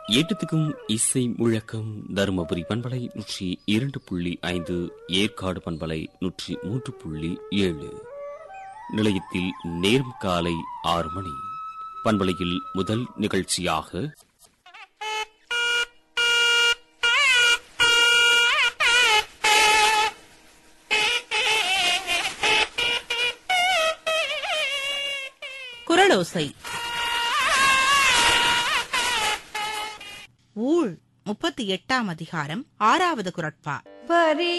எட்டத்துக்கும் இசை முழக்கம் தருமபுரி பண்பலை நூற்றி இரண்டு புள்ளி ஐந்து ஏற்காடு பண்பலை நூற்றி மூன்று புள்ளி ஏழு நிலையத்தில் நேரம் காலை ஆறு மணி பண்பலையில் முதல் நிகழ்ச்சியாக குரலோசை ஊழ் முப்பத்தி எட்டாம் அதிகாரம் ஆறாவது குரட்பா பரி